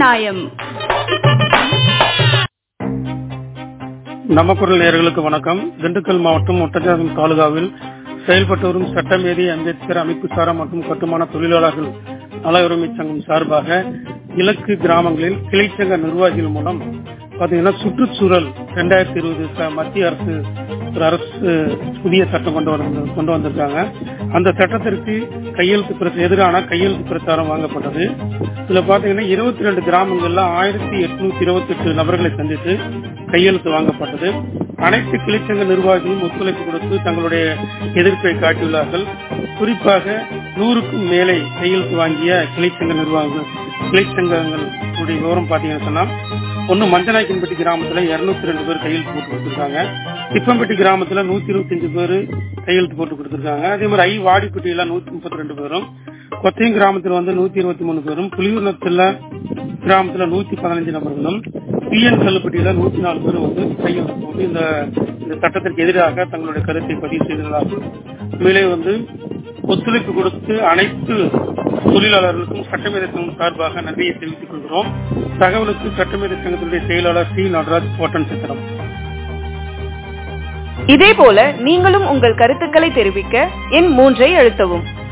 நியாயம் நம்ம குரல் நேயர்களுக்கு வணக்கம் திண்டுக்கல் மாவட்டம் ஒட்டஞ்சாதம் தாலுகாவில் செயல்பட்டு வரும் சட்டமேதி அம்பேத்கர் அமைப்பு சாரா மற்றும் கட்டுமான தொழிலாளர்கள் நல உரிமை சங்கம் சார்பாக இலக்கு கிராமங்களில் கிளைச்சங்க நிர்வாகிகள் மூலம் பாத்தீங்கன்னா சுற்றுச்சூழல் ரெண்டாயிரத்தி இருபது மத்திய அரசு ஒரு அரசு புதிய சட்டம் கொண்டு வந்து கொண்டு வந்திருக்காங்க அந்த சட்டத்திற்கு கையெழுத்து பிரச்சனை எதிரான கையெழுத்து பிரச்சாரம் வாங்கப்பட்டது இதுல பாத்தீங்கன்னா இருபத்தி ரெண்டு கிராமங்கள்ல ஆயிரத்தி எட்நூத்தி இருபத்தி எட்டு நபர்களை சந்தித்து கையெழுத்து வாங்கப்பட்டது அனைத்து கிளைச்சங்க நிர்வாகிகளும் ஒத்துழைப்பு கொடுத்து தங்களுடைய எதிர்ப்பை காட்டியுள்ளார்கள் குறிப்பாக நூறுக்கும் மேலே கையெழுத்து வாங்கிய கிளைச்சங்க நிர்வாகிகள் கிளைச்சங்கங்களுடைய விவரம் பாத்தீங்கன்னு சொன்னா ஒன்னு மஞ்சநாயக்கன்பட்டி கிராமத்துல இருநூத்தி ரெண்டு பேர் கையெழுத்து போட்டு கொடுத்திருக்காங்க திப்பம்பட்டி கிராமத்துல நூத்தி இருபத்தி அஞ்சு பேர் கையெழுத்து போட்டு கொடுத்திருக்காங்க அதே மாதிரி ஐ வாடிப்பட்டியில நூத்தி முப்பத்தி ரெண்டு பேரும் கொத்தையும் கிராமத்துல வந்து நூத்தி இருபத்தி மூணு பேரும் புலியூர்நத்துல கிராமத்துல நூத்தி பதினஞ்சு நபர்களும் பிஎன் கல்லுப்பட்டியில நூத்தி நாலு பேரும் வந்து கையெழுத்து போட்டு இந்த இந்த சட்டத்திற்கு எதிராக தங்களுடைய கருத்தை பதிவு செய்துள்ளார்கள் மேலே வந்து ஒத்துழைப்பு கொடுத்து அனைத்து தொழிலாளர்களுக்கும் சட்டமேத சங்கம் சார்பாக நன்றியை தெரிவித்துக் கொள்கிறோம் தகவலுக்கு சட்டமேத சங்கத்தினுடைய செயலாளர் சி நடராஜ் ஓட்டன் சித்திரம் இதேபோல நீங்களும் உங்கள் கருத்துக்களை தெரிவிக்க எண் மூன்றை அழுத்தவும்